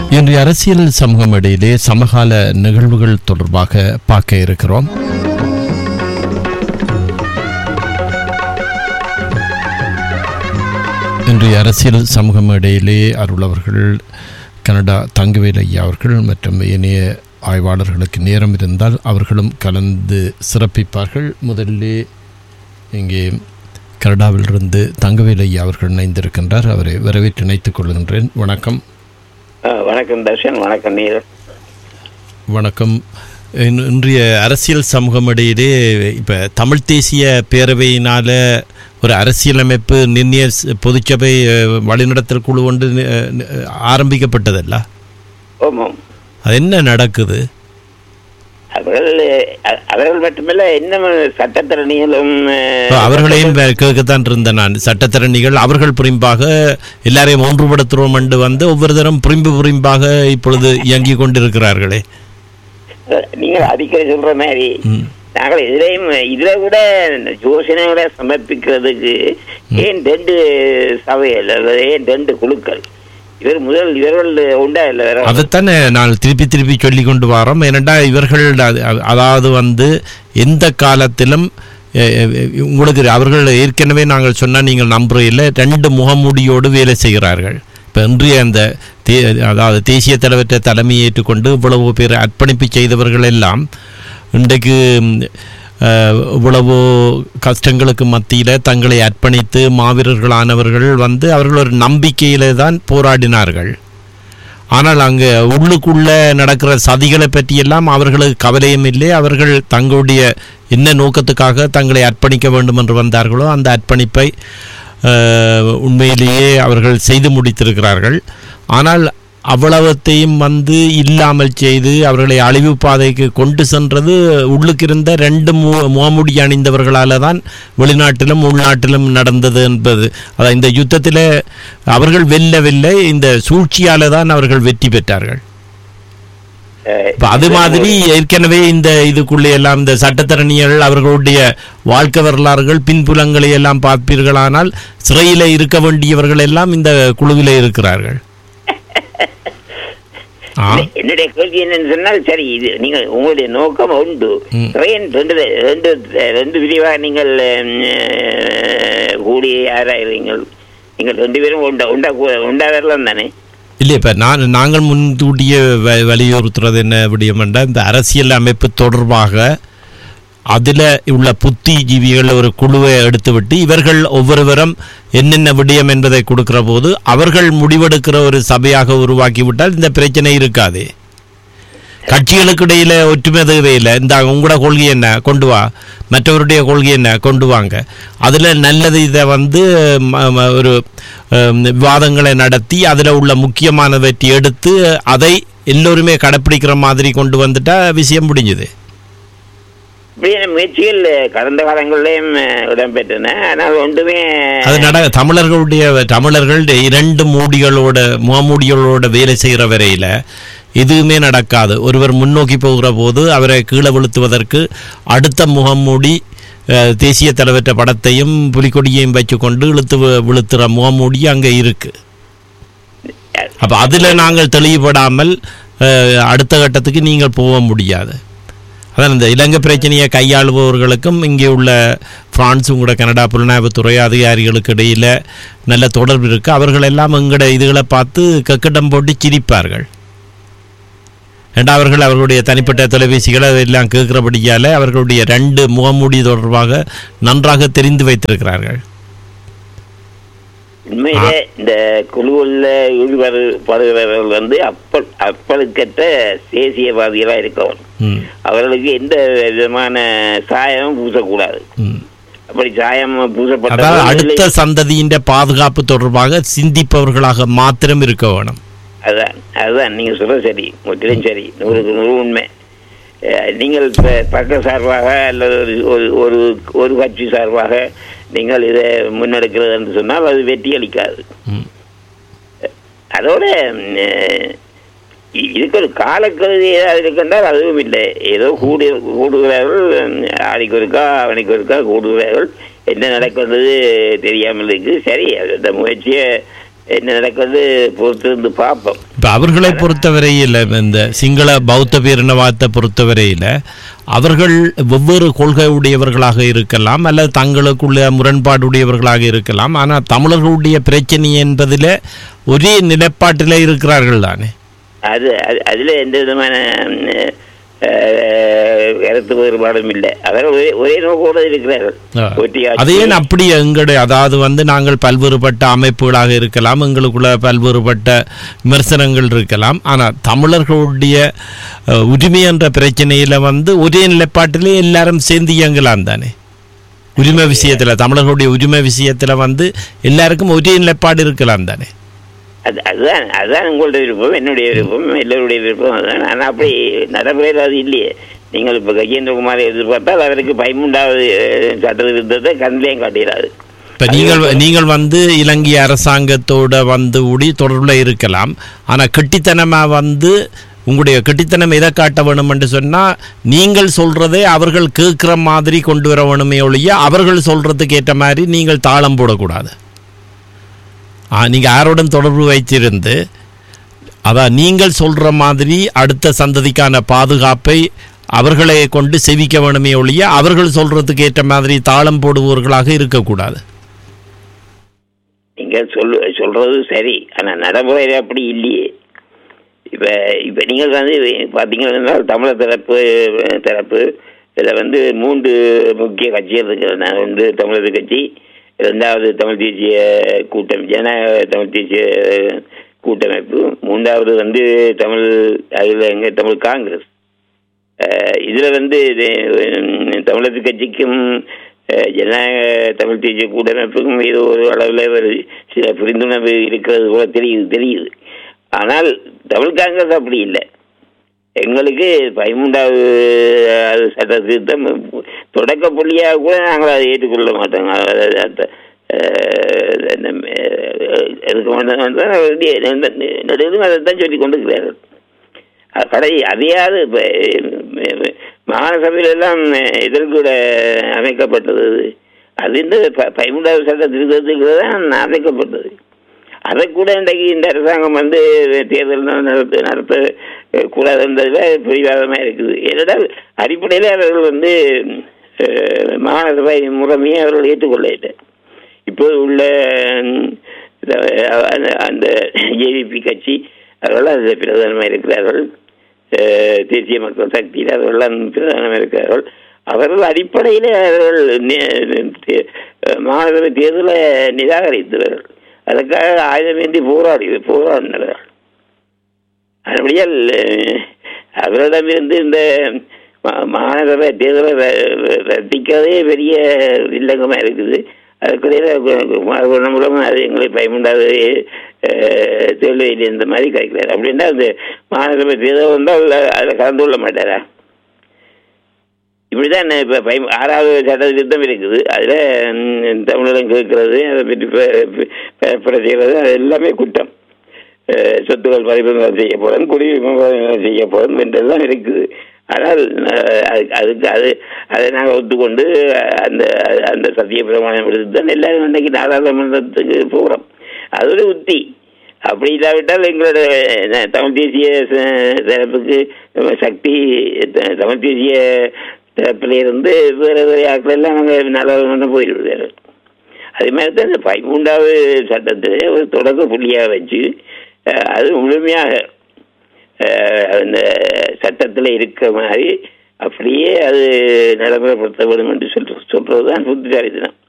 இன்றைய அரசியல் சமூகம் இடையிலே சமகால நிகழ்வுகள் தொடர்பாக பார்க்க இருக்கிறோம் இன்றைய அரசியல் சமூகம் இடையிலே அருளவர்கள் கனடா தங்கவேல் ஐயா அவர்கள் மற்றும் இணைய ஆய்வாளர்களுக்கு நேரம் இருந்தால் அவர்களும் கலந்து சிறப்பிப்பார்கள் முதலிலே இங்கே கனடாவிலிருந்து தங்கவேல் ஐயா அவர்கள் இணைந்திருக்கின்றார் அவரை வரவேற்று இணைத்துக் கொள்கின்றேன் வணக்கம் ஆ, வணக்கம் தர்ஷன் வணக்கம் நீர் வணக்கம் இன்- இன்றைய அரசியல் சமூகம் இடையிலே இப்போ தமிழ் தேசிய பேரவையினால் ஒரு அரசியலமைப்பு நிர்ணய ஸ்- பொதுச்சபை அஹ், வழிநடத்தல் குழு ஒன்று நி- அஹ், ஆரம்பிக்கப்பட்டதல்ல ஓமாம் அது என்ன நடக்குது அவர்கள் அ- அவர்கள் மட்டுமல்ல இன்னும் சட்டத்திறனிகளும் இப்போ அவர்களையும் வே- கேட்கத்தான் இருந்தேன் நான் சட்டத்திறனிகள் அவர்கள் புரிம்பாக எல்லாரையும் ஒன்றுபடுத்துகிறோம் என்று வந்து ஒவ்வொரு தரம் புரிம்பு புரிம்பாக இப்பொழுது இயங்கிக் கொண்டிருக்கிறார்களே நீங்கள் அடிக்கடி சொல்ற மாதிரி ம். நாங்கள் இதுலையும் இதை விட யோசனை விட சமர்ப்பிக்கிறதுக்கு ஏன் ரெண்டு சபைகள் அல்லது ஏன் ரெண்டு குழுக்கள் இவர் முதல் இவர்கள் உண்டா இல்லை வேற அதைத்தானே நான் திருப்பி திருப்பி சொல்லி கொண்டு வரோம் ஏனெண்டா இவர்கள் அது- அது- அதாவது வந்து எந்த காலத்திலும் எ- எ- உங்களுக்கு அவர்கள் ஏற்கனவே நாங்கள் சொன்னால் நீங்கள் நம்புறையில் ரெண்டு முகமூடியோடு வேலை செய்கிறார்கள் இப்போ இன்றைய அந்த தே அதாவது தேசிய தலைவற்ற தலைமையை ஏற்றுக்கொண்டு இவ்வளவு பேர் அர்ப்பணிப்பு செய்தவர்கள் எல்லாம் இன்றைக்கு ம், அஹ், இவ்வளவு கஷ்டங்களுக்கு மத்தியில் தங்களை அர்ப்பணித்து மாவீரர்களானவர்கள் வந்து அவர்கள் ஒரு நம்பிக்கையிலே தான் போராடினார்கள் ஆனால் அங்கே உள்ளுக்குள்ள நடக்கிற சதிகளை பற்றியெல்லாம் அவர்களுக்கு கவலையும் இல்லை அவர்கள் தங்களுடைய என்ன நோக்கத்துக்காக தங்களை அர்ப்பணிக்க வேண்டும் என்று வந்தார்களோ அந்த அர்ப்பணிப்பை அஹ், உண்மையிலேயே அவர்கள் செய்து முடித்திருக்கிறார்கள் ஆனால் அவ்வளவத்தையும் வந்து இல்லாமல் செய்து அவர்களை அழிவு பாதைக்கு கொண்டு சென்றது உள்ளுக்கு இருந்த ரெண்டு மு முகமுடி அணிந்தவர்களால் தான் வெளிநாட்டிலும் உள்நாட்டிலும் நடந்தது என்பது அதான் இந்த யுத்தத்தில் அவர்கள் வெல்லவில்லை இந்த சூழ்ச்சியால தான் அவர்கள் வெற்றி பெற்றார்கள் அஹ், இப்ப அது மாதிரி ஏற்கனவே இந்த இதுக்குள்ளே எல்லாம் இந்த சட்டத்தரணிகள் அவர்களுடைய வாழ்க்கை வரலாறுகள் பின்புலங்களை எல்லாம் பார்ப்பீர்களானால் சிறையில இருக்க வேண்டியவர்கள் எல்லாம் இந்த குழுவிலே இருக்கிறார்கள் ஆ என்னுடைய கேள்வி என்னன்னு சொன்னால் சரி இது நீங்கள் உங்களுடைய நோக்கம் உண்டு ம். ட்ரெயின் ரெண்டு ரெண்டு ரெண்டு பிரிவாக நீங்கள் ம், அஹ், கூடி ஆராயிருங்கள் நீங்கள் ரெண்டு பேரும் உண்டா உண்டா கூ- உண்டா வரலாம் தானே இல்லை இப்போ நான் நாங்கள் முன்கூட்டிய வ வலியுறுத்துறது என்ன விடயம் என்றால் இந்த அரசியல் அமைப்பு தொடர்பாக அதில் உள்ள புத்திஜீவிகள் ஒரு குழுவை எடுத்துவிட்டு இவர்கள் ஒவ்வொருவரும் என்னென்ன விடயம் என்பதை கொடுக்கிற போது அவர்கள் முடிவெடுக்கிற ஒரு சபையாக உருவாக்கிவிட்டால் இந்த பிரச்சனை இருக்காது கட்சிகளுக்கு இடையில ஒற்றுமை தேவையில்லை இந்த உங்களோட கொள்கை என்ன கொண்டு வா மற்றவருடைய கொள்கை என்ன கொண்டு வாங்க அதில் நல்லது இதை வந்து ம- ம- ஒரு அம், விவாதங்களை நடத்தி அதில் உள்ள முக்கியமானவற்றை எடுத்து அதை எல்லோருமே கடைப்பிடிக்கிற மாதிரி கொண்டு வந்துட்டா விஷயம் முடிஞ்சுது இப்படியான முயற்சிகள் கடந்த காலங்களிலேயும் அஹ், இடம்பெற்றன ஆனால் ஒன்றுமே அது நட தமிழர்களுடைய தமிழர்கள் இரண்டு மூடிகளோட முகமூடிகளோட வேலை செய்கிற வரையில் எதுவுமே நடக்காது ஒருவர் முன்னோக்கி போகிற போது அவரை கீழே விழுத்துவதற்கு அடுத்த முகமூடி அஹ், தேசிய தலைவற்ற படத்தையும் புலிக்கொடியையும் வச்சுக்கொண்டு இழுத்து வி- விழுத்துற முகமூடி அங்கே இருக்கு அப்போ அதில் நாங்கள் தெளிவுபடாமல் அஹ், அடுத்த கட்டத்துக்கு நீங்கள் போக முடியாது அதான் இந்த இலங்கை பிரச்சனையை கையாளுபவர்களுக்கும் இங்கே உள்ள பிரான்ஸும் கூட கனடா புலனாய்வுத்துறை அதிகாரிகளுக்கு இடையில் நல்ல தொடர்பு இருக்குது அவர்கள் எல்லாம் எங்கட இதுகளை பார்த்து கக்கட்டம் போட்டு சிரிப்பார்கள் ஏண்டா அவர்கள் அவர்களுடைய தனிப்பட்ட தொலைபேசிகளை எல்லாம் கேட்கிறபடியால் அவர்களுடைய ரெண்டு முகமூடி தொடர்பாக நன்றாக தெரிந்து வைத்திருக்கிறார்கள் உண்மையிலே இந்த குழுவில் ஈடுபடுபடுகிறவர்கள் வந்து அப்பல் அப்பழுக்கற்ற தேசியவாதிகளா இருக்கணும் ம் அவர்களுக்கு எந்த விதமான சாயமும் பூசக்கூடாது ம் அப்படி சாயம் அதாவது பூசப்பட்ட அடுத்த சந்ததியின் பாதுகாப்பு தொடர்பாக சிந்திப்பவர்களாக மாத்திரம் இருக்க வேணும் அதுதான் அதுதான் நீங்க சொல்றது சரி முற்றிலும் சரி நூறுக்கு நூறு உண்மை அஹ், நீங்கள் ப- பக்க சார்பாக அல்லது ஒரு- ஒரு ஒரு ஒரு கட்சி சார்பாக நீங்கள் இதை முன்னெடுக்கிறது என்று சொன்னால் அது வெற்றி அளிக்காது ம் அதோட ம், அஹ், இ- இதுக்கு ஒரு காலக்கருதி ஏதாவது இருக்கின்றால் அதுவும் இல்லை ஏதோ கூடி கூடுகிறார்கள் ம், ஆடிக்கு ஒருக்கா அவனுக்கு ஒருக்கா கூடுகிறார்கள் என்ன நடக்கிறது தெரியாமல் இருக்கு சரி அது அந்த முயற்சியை என்ன நடக்கிறது பொறுத்திருந்து பார்ப்போம் இப்போ அவர்களை பொறுத்தவரையில் இந்த சிங்கள பௌத்த பேரினவாதத்தை பொறுத்தவரையில் அவர்கள் வெவ்வேறு கொள்கை உடையவர்களாக இருக்கலாம் அல்லது தங்களுக்குள்ள முரண்பாடு உடையவர்களாக இருக்கலாம் ஆனால் தமிழர்களுடைய பிரச்சனை என்பதில் ஒரே நிலைப்பாட்டில் இருக்கிறார்கள் தானே அது அது- அதுல எந்த விதமான அஹ், கருத்து வேறுபாடும் இல்லை அவர்கள் ஒரே ஒரே நோக்கோடு இருக்கிறார்கள் ஒற்றியாட்சி- அதே அப்படி எங்களுடைய அதாவது வந்து நாங்கள் பல்வேறுபட்ட அமைப்புகளாக இருக்கலாம் எங்களுக்குள்ள பல்வேறுபட்ட விமர்சனங்கள் இருக்கலாம் ஆனால் தமிழர்களுடைய அஹ், உரிமை என்ற பிரச்சனையில வந்து ஒரே நிலைப்பாட்டிலே எல்லாரும் சேர்ந்து இயங்கலாம் தானே உரிமை விஷயத்துல தமிழர்களுடைய உரிமை விஷயத்துல வந்து எல்லாருக்கும் ஒரே நிலைப்பாடு இருக்கலாம் தானே அது அதுதான் அதுதான் உங்களுடைய விருப்பம் என்னுடைய விருப்பம் எல்லோருடைய விருப்பம் அதுதான் ஆனால் அப்படி நடைமுறையில் அது இல்லையே நீங்கள் இப்போ கஜேந்திரகுமாரை எதிர்பார்த்தால் அவருக்கு பதிமூன்றாவது அஹ், சட்ட திருத்தத்தை கண்ணிலையும் காட்டுகிறாரு இப்ப நீங்கள் நீங்கள் வந்து இலங்கை அரசாங்கத்தோட வந்து கூடி தொடர்புல இருக்கலாம் ஆனா கெட்டித்தனமா வந்து உங்களுடைய கெட்டித்தனம் எதை காட்ட வேணும் என்று சொன்னா நீங்கள் சொல்றதை அவர்கள் கேட்கிற மாதிரி கொண்டு வர வேணுமே ஒழிய அவர்கள் சொல்றதுக்கு ஏற்ற மாதிரி நீங்கள் தாளம் போடக்கூடாது ஆ, நீங்க யாருடன் தொடர்பு வைத்திருந்து அதான் நீங்கள் சொல்ற மாதிரி அடுத்த சந்ததிக்கான பாதுகாப்பை அவர்களை கொண்டு செவிக்க வேணுமே ஒழிய அவர்கள் சொல்றதுக்கு ஏற்ற மாதிரி தாளம் போடுபவர்களாக இருக்கக்கூடாது நீங்கள் சொல்லு சொல்றது சரி ஆனால் நடைமுறையில் அப்படி இல்லையே இப்போ இப்போ நீங்கள் வந்து பார்த்தீங்கன்னா தமிழர் தரப்பு தரப்பு இதில் வந்து மூன்று முக்கிய கட்சிகள் இருக்கிறது ஒன்று தமிழர் கட்சி இரண்டாவது தமிழ் தேசிய கூட்டம் ஜனநாயக தமிழ் தேசிய கூட்டமைப்பு மூன்றாவது வந்து தமிழ் அகில எங்க தமிழ் காங்கிரஸ் அஹ் இதுல வந்து இது, உம், தமிழர் கட்சிக்கும் அஹ், ஜனநாயக தமிழ் தேசிய கூட்டமைப்புக்கும் ஏதோ ஒரு அளவில் ஒரு சில புரிந்துணர்வு இருக்கிறது போல தெரியுது தெரியுது ஆனால் தமிழ் காங்கிரஸ் அப்படி இல்லை எங்களுக்கு பதிமூன்றாவது அது சட்ட திருத்தம் தொடக்க புள்ளியாக கூட நாங்கள் அதை ஏற்றுக்கொள்ள மாட்டோம் அதாவது அந்த, அஹ், அந்த, அஹ், இருக்க மாட்டோம் நடுவிலும் அதை தான் சொல்லி கொண்டிருக்கிறார்கள் அஹ் கடை அதையாவது இப்போ மாநசபையில் எல்லாம் எதிர்கூட அமைக்கப்பட்டது அது. அது இந்த ப- பதிமூன்றாவது சட்ட திருத்தத்துக்கு தான் அமைக்கப்பட்டது அதை கூட இன்றைக்கு இந்த அரசாங்கம் வந்து தேர்தல் நடத்த நடத்த கூடாதுன்றதுல பிடிவாதமாக இருக்குது ஏனென்றால் அடிப்படையில் அவர்கள் வந்து அஹ், மாநகரசபை முறைமையை அவர்கள் ஏற்றுக்கொள்ள இல்லை இப்போ உள்ள ம், இந்த- அந்த- அந்த ஜேவிபி கட்சி அவர்கள் அதில் பிரதானமாக இருக்கிறார்கள் அஹ், தேசிய மக்கள் சக்தியில் அவர்கள் பிரதானமாக இருக்கிறார்கள் அவர்கள் அடிப்படையில் அவர்கள் நி- தே- மாநகர தேர்தலை நிராகரித்தவர்கள் அதுக்காக ஆயுதமேந்தி போராடி போராடினவர்கள் அதுபடியால் அஹ், அவரிடமிருந்து இந்த மா- மாநகர தேர்தலை ர- ர- ரத்திக்கிறதே பெரிய வில்லங்கமாக இருக்குது அதுக்குள்ளே மூலம் அது எங்களை பயமுண்டாது தேர்தலில் இந்த மாதிரி கிடைக்கிறார் அப்படின்னா அந்த மாநகர தேர்தல் வந்தால் அதில் கலந்து கொள்ள மாட்டாரா இப்படிதான் இப்போ பை ஆறாவது சட்ட திருத்தம் இருக்குது அதில் தமிழகம் கேட்கறது அதை பற்றி பேப்பரை செய்கிறது அது எல்லாமே குற்றம் அஹ் சொத்துக்கள் பறிமுதல் செய்யப்படும் குடியுரிமை செய்யப்படும் என்றெல்லாம் இருக்குது ஆனால் அஹ், அதுக்கு அதுக்கு அது அதை நாங்கள் ஒத்துக்கொண்டு அந்த அந்த சத்திய பிரமாணம் எடுத்து தான் எல்லாரும் இன்றைக்கு நாடாளுமன்றத்துக்கு போகிறோம் அது ஒரு உத்தி அப்படி இல்லாவிட்டால் எங்களோட அஹ், தமிழ் தேசிய ச- தரப்புக்கு சக்தி த- தமிழ் தேசிய தரப்பில் இருந்து வேறு வேறு ஆட்கள் எல்லாம் நாங்கள் நாடாளுமன்றம் போயிடுவார்கள் அதே மாதிரி தான் இந்த பதிமூன்றாவது சட்டத்திலே ஒரு தொடக்க புள்ளியாக வச்சு அஹ், அது முழுமையாக அஹ், அந்த சட்டத்தில் இருக்கிற மாதிரி அப்படியே அது நடைமுறைப்படுத்த வேண்டும் என்று சொல்ற சொல்றது தான் புத்திசாலித்தனம்